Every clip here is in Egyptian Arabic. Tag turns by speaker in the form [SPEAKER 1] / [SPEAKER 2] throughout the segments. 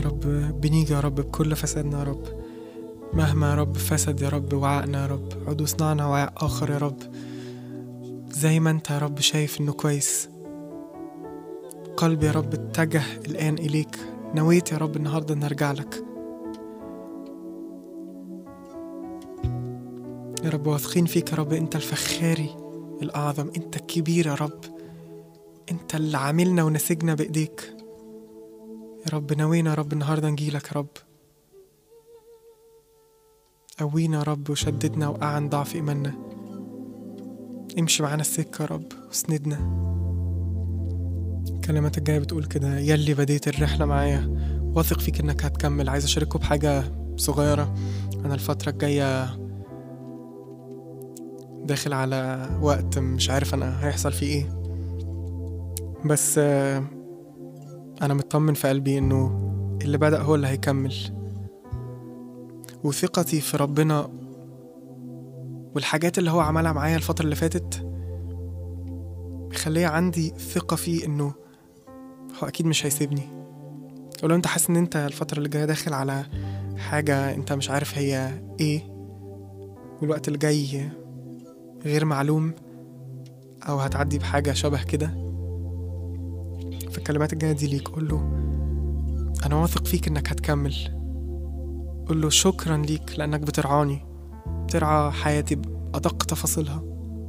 [SPEAKER 1] يا رب بنيجي يا رب بكل فسادنا يا رب مهما يا رب فسد يا رب وعائنا يا رب عدو صنعنا وعاء آخر يا رب زي ما انت يا رب شايف انه كويس قلبي يا رب اتجه الآن إليك نويت يا رب النهاردة ان ارجع لك يا رب واثقين فيك يا رب انت الفخاري الأعظم انت الكبير يا رب انت اللي عاملنا ونسجنا بإيديك يا رب نوينا يا رب النهاردة نجيلك يا رب قوينا يا رب وشددنا وقعن ضعف إيماننا امشي معانا السكة يا رب واسندنا الكلمات الجاية بتقول كده يلي بديت الرحلة معايا واثق فيك انك هتكمل عايز اشارككم بحاجة صغيرة انا الفترة الجاية داخل على وقت مش عارف انا هيحصل فيه ايه بس آه، انا مطمن في قلبي انه اللي بدأ هو اللي هيكمل وثقتي في ربنا والحاجات اللي هو عملها معايا الفترة اللي فاتت مخلية عندي ثقة فيه انه هو اكيد مش هيسيبني ولو انت حاسس ان انت الفترة اللي جاية داخل على حاجة انت مش عارف هي ايه والوقت اللي جاي غير معلوم او هتعدي بحاجة شبه كده فالكلمات الجاية دي ليك قول له انا واثق فيك انك هتكمل قول له شكرا ليك لانك بترعاني بترعى حياتي بأدق تفاصيلها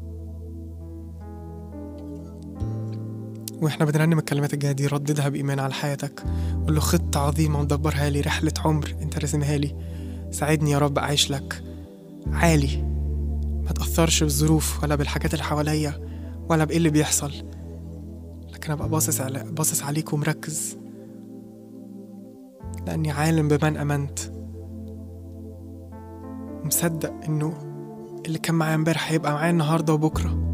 [SPEAKER 1] واحنا بنرنم الكلمات الجايه دي رددها بايمان على حياتك قول له خطه عظيمه مدبرها لي رحله عمر انت راسمها لي ساعدني يا رب اعيش لك عالي ما تاثرش بالظروف ولا بالحاجات اللي حواليا ولا بايه اللي بيحصل لكن ابقى باصص على باصص عليك ومركز لاني عالم بمن امنت ومصدق انه اللي كان معايا امبارح هيبقى معايا النهارده وبكره